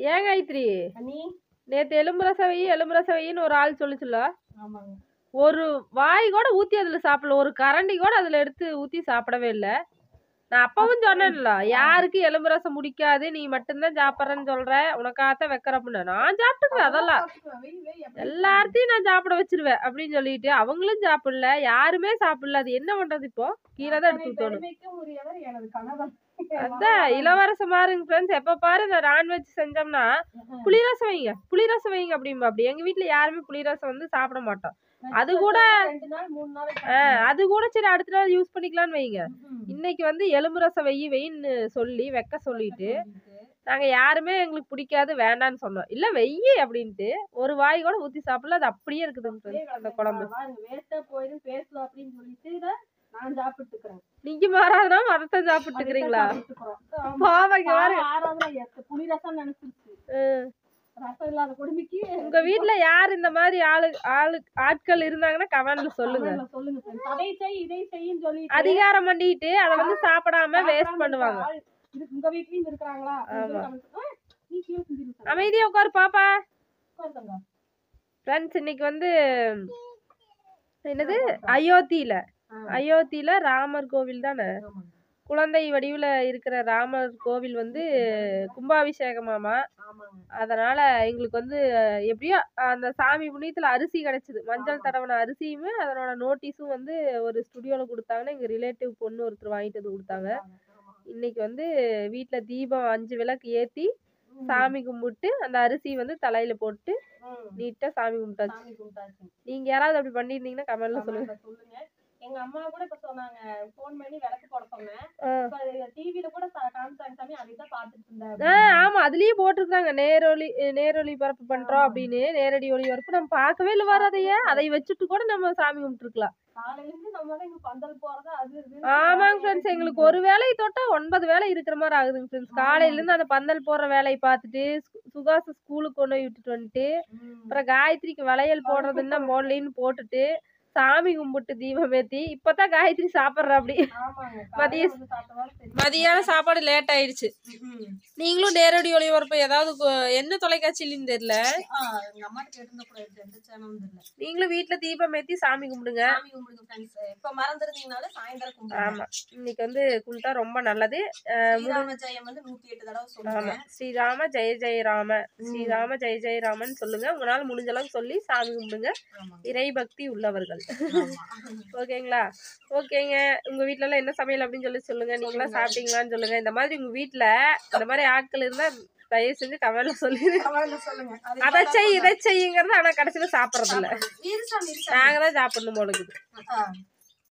ஏன் காயத்ரி அண்ணி நேத்து எலும்பு ரசம் வை எலும்பு ரசம் வைன்னு ஒரு ஆள் சொல்லுச்சுல்ல ஆமாங்க ஒரு வாய் கூட ஊத்தி அதுல சாப்பிடல ஒரு கரண்டி கூட அதுல எடுத்து ஊத்தி சாப்பிடவே இல்ல நான் அப்பவும் சொன்னேன்ல யாருக்கு எலும்பு ரசம் முடிக்காது நீ மட்டும்தான் சாப்பிட்றேன்னு சொல்ற உனக்காகத்தான் வைக்கிற அப்படின்னு நான் சாப்பிட்டுக்குவேன் அதெல்லாம் சாப்பிட்டுக்கலாம். வெய், வெய், அப்படி எல்லார்த்தையும் நான் சாப்பிட வச்சிருவேன் அப்படின்னு சொல்லிட்டு அவங்களும் சாப்பிடல யாருமே சாப்பிடல அது என்ன பண்றது இப்போ கீழே தான் எடுத்து அத்தனை ஊத்தணும் பெருமைக்கு உரியவர் எனது கணவர் அதான் இளவரசம் பாருங்க ஃப்ரெண்ட்ஸ் எப்ப பாரு இந்த நான்வெஜ் செஞ்சோம்னா புளிரசம் வைங்க புளிரசம் வைங்க அப்படிம்பா அப்படி எங்க வீட்ல யாருமே புளிரசம் வந்து சாப்பிட மாட்டோம் அது கூட ரெண்டு நாள் மூணு நாள் ஆ, அது கூட சரி அடுத்த நாள் யூஸ் பண்ணிக்கலாம்னு வைங்க ம்ம். இன்னைக்கு வந்து எலும்பு ரசம் வெயி வெயின்னு சொல்லி வைக்க சொல்லிட்டு நாங்க யாருமே எங்களுக்கு பிடிக்காது வேண்டான்னு சொன்னோம் இல்ல வெய்யி அப்படின்ட்டு ஒரு வாய் கூட ஊத்தி சாப்பிடல அது அப்படியே இருக்குது அப்படியே friends, அந்த கிடக்கு. குழம்பு வாங்க, waste ஆ போயிடும் பேசலாம் அப்படின்னு சொல்லிட்டு தான் நான் சாப்பிட்டுக்கிறேன் நீங்க மாறாதுனா மரத்தை சாப்பிட்டுக்கிறீங்களா சாப்பிட்டுக்கிறோம் பாவங்க பாரு ஆறாவது எத்த புளி ரசம் நினைச்சிருச்சு ம். ரசம் இல்லாத கொடுமைக்கு உங்க வீட்ல யார் இந்த மாதிரி ஆளு ஆளு ஆட்கள் இருந்தாங்கன்னா கமெண்ட்ல சொல்லுங்க comment ல சொல்லுங்க friends. அதை செய் இதை செய்யும் சொல்லி அதிகாரம் பண்ணிட்டு அதை வந்து சாப்பிடாம வேஸ்ட் பண்ணுவாங்க இது உங்க வீட்லயும் இருக்கிறாங்களா அப்படின்னு சொல்லி comment- ஆ, நீ கீழே செஞ்சிரு சாமி. அமைதியா உட்காரு பாப்பா உட்காருங்க. ஃப்ரெண்ட்ஸ் இன்னைக்கு வந்து என்னது அயோத்தியில ஆ, அயோத்தியில ராமர் கோவில் தானே ஆமாங்க. குழந்தை வடிவுல இருக்கிற ராமர் கோவில் வந்து கும்பாபிஷேகமாமா ஆமாங்க. அதனால எங்களுக்கு வந்து எப்படியோ அந்த சாமி புண்ணியத்துல அரிசி கிடைச்சது மஞ்சள் தடவன அரிசியுமே அதனோட நோட்டீஸும் வந்து ஒரு ஸ்டுடியோல கொடுத்தாங்கன்னு எங்க ரிலேட்டிவ் பொண்ணு ஒருத்தர் வாங்கிட்டு வந்து கொடுத்தாங்க ஆமா. இன்னைக்கு வந்து வீட்ல தீபம் அஞ்சு விளக்கு ஏத்தி ம். சாமி கும்பிட்டு அந்த அரிசி வந்து தலையில போட்டு ம். நீட்டா சாமி கும்பிட்டாச்சு சாமி கும்பிட்டாச்சு. நீங்க யாராவது அப்படி பண்ணியிருந்தீங்கன்னா கமெண்ட்ல சொல்லுங்க comment ல சொல்லுங்க எங்க அம்மா கூட இப்ப சொன்னாங்க போன் பண்ணி விளக்கு போட சொன்னேன் ஆ. இப்ப டிவில கூட சா- காமிச்சாங்க சாமி அதை தான் பாத்துட்டு இருந்தேன் ஆ ஆமா அதுலயே போட்டிருக்காங்க நேரொலி நேரொலி பரப்பு பண்றோம் அப்படின்னு நேரடி ஒளிபரப்பு நம்ம பார்க்கவே இல்லை வராதையே அதை வச்சுட்டு கூட நம்ம சாமி கும்பிட்டுருக்கலாம் காலையில இருந்து நம்ம தான் இங்க பந்தல் போறது அது இது ஆமாங்க ஃப்ரெண்ட்ஸ் எங்களுக்கு ஒரு வேலையை தொட்டா ஒன்பது வேலை இருக்கிற மாதிரி ஆகுதுங்க ஃப்ரெண்ட்ஸ் காலையில இருந்து அந்த பந்தல் போடுற வேலையை பார்த்துட்டு சு- சுகாச ஸ்கூலுக்கு கொண்டு போய் விட்டுட்டு வந்துட்டு ம். அப்புறம் காயத்ரிக்கு வளையல் போடுறதுன்னா போடலின்னு போட்டுட்டு சாமி கும்பிட்டு தீபம் ஏத்தி இப்பதான் காயத்ரி சாப்பிட்ற அப்படி ஆமாங்க மதிய- காலையில வந்து சாப்பிட்டதால தெரியும். மதியான சாப்பாடு லேட் ஆயிடுச்சு ம். நீங்களும் நேரடி ஒளிபரப்பு ஏதாவது கு- என்ன தொலைக்காட்சியிலும் தெரியல ஆ, எங்க அம்மாட்ட கேட்டிருந்தா கூட எனக்கு எந்த சேனலும் தெரியல நீங்களும் வீட்ல தீபம் ஏத்தி சாமி கும்பிடுங்க சாமி கும்பிடுங்க ஃப்ரெண்ட்ஸ் இப்ப மறந்துருந்தீங்கனால சாயந்தரம் கும்பிடுங்க ஆமா இன்னைக்கு வந்து கும்பிட்டா ரொம்ப நல்லது அஹ் ஸ்ரீராம ஜெயம் வந்து நூத்தி எட்டு தடவை ஆமா சொல்லுங்க ஸ்ரீராம ஜெய ஜெய ராம ஸ்ரீராம ஜெய ஜெய ராமன் சொல்லுங்க உங்களால முடிஞ்ச அளவுக்கு சொல்லி சாமி கும்பிடுங்க ஆமாங்க. இறை பக்தி உள்ளவர்கள் ஆமா. ஓகேங்களா ஓகேங்க உங்க வீட்ல எல்லாம் என்ன சமையல் அப்படின்னு சொல்லி சொல்லுங்க நீங்களாம் சாப்பிட்டீங்களான்னு சொல்லுங்க இந்த மாதிரி உங்க வீட்ல இந்த மாதிரி ஆட்கள் இருந்தா தயவு செஞ்சு கமெண்ட்ல சொல்லிடுங்க கவலையில சொல்லுங்க அது அதை செய் இதை செய்யுங்கிறது ஆனா கடைசியில சாப்பிடறது இல்ல இருசா இருசா நாங்க தான் சாப்பிடணும் போல இருக்குது ஆ.